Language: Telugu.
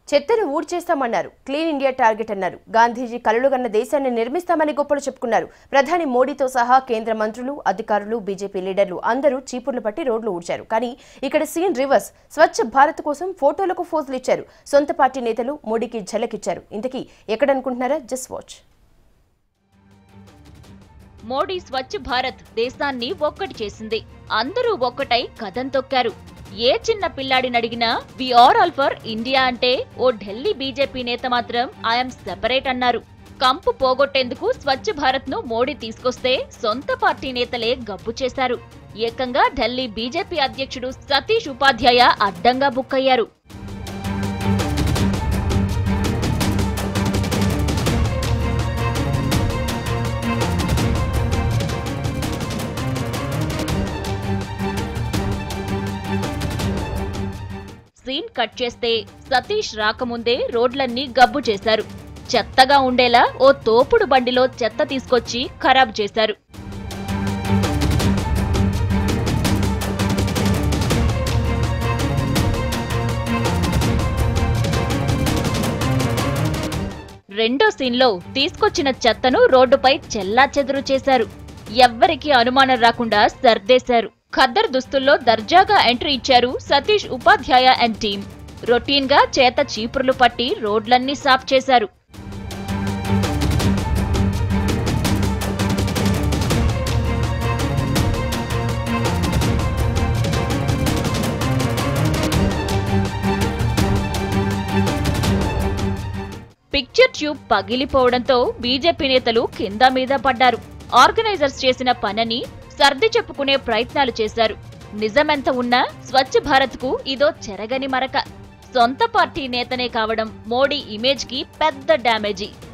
చెత్తను ఊడ్చేస్తామన్నారు క్లీన్ ఇండియా టార్గెట్ అన్నారు గాంధీజీ కలలుగన్న దేశాన్ని నిర్మిస్తామని గొప్పలు చెప్పుకున్నారు ప్రధాని మోడీతో సహా కేంద్ర మంత్రులు అధికారులు బీజేపీ లీడర్లు అందరూ చీపుర్లు పట్టి రోడ్లు ఊడ్చారు కానీ ఇక్కడ సీన్ రివర్స్ స్వచ్ఛ భారత్ కోసం ఫోటోలకు ఫోజులు ఇచ్చారు సొంత పార్టీ నేతలు మోడీకి ఝలకిచ్చారు ఇంతకీ ఎక్కడనుకుంటున్నారా జస్ట్ వాచ్ మోడీ స్వచ్ఛ భారత్ దేశాన్ని ఒక్కటి చేసింది అందరూ ఒక్కటై కథం తొక్కారు ఏ చిన్న పిల్లాడిని అడిగినా we are all for India అంటే ఓ ఢిల్లీ బీజేపీ నేత మాత్రం ఐఎమ్ సెపరేట్ అన్నారు కంపు పోగొట్టేందుకు స్వచ్ఛ భారత్ ను మోడీ తీసుకొస్తే సొంత పార్టీ నేతలే గబ్బు చేశారు ఏకంగా ఢిల్లీ బీజేపీ అధ్యక్షుడు సతీష్ ఉపాధ్యాయ అడ్డంగా బుక్కయ్యారు సీన్ కట్ చేస్తే సతీష్ రాకముందే రోడ్లన్నీ గబ్బు చేశారు చెత్తగా ఉండేలా ఓ తోపుడు బండిలో చెత్త తీసుకొచ్చి ఖరాబ్ చేశారు రెండో సీన్లో తీసుకొచ్చిన చెత్తను రోడ్డుపై చెల్లా చెదురు చేశారు ఎవ్వరికీ అనుమానం రాకుండా సర్దేశారు ఖద్దర్ దుస్తుల్లో దర్జాగా ఎంట్రీ ఇచ్చారు సతీష్ ఉపాధ్యాయ అండ్ టీం రొటీన్ గా చేత చీపుర్లు పట్టి రోడ్లన్నీ సాఫ్ చేశారు పిక్చర్ ట్యూబ్ పగిలిపోవడంతో బీజేపీ నేతలు కింద మీద పడ్డారు ఆర్గనైజర్స్ చేసిన పనని సర్ది చెప్పుకునే ప్రయత్నాలు చేశారు నిజమెంత ఉన్నా స్వచ్ఛ భారత్ కు ఇదో చెరగని మరక సొంత పార్టీ నేతనే కావడం మోడీ ఇమేజ్ కి పెద్ద డ్యామేజీ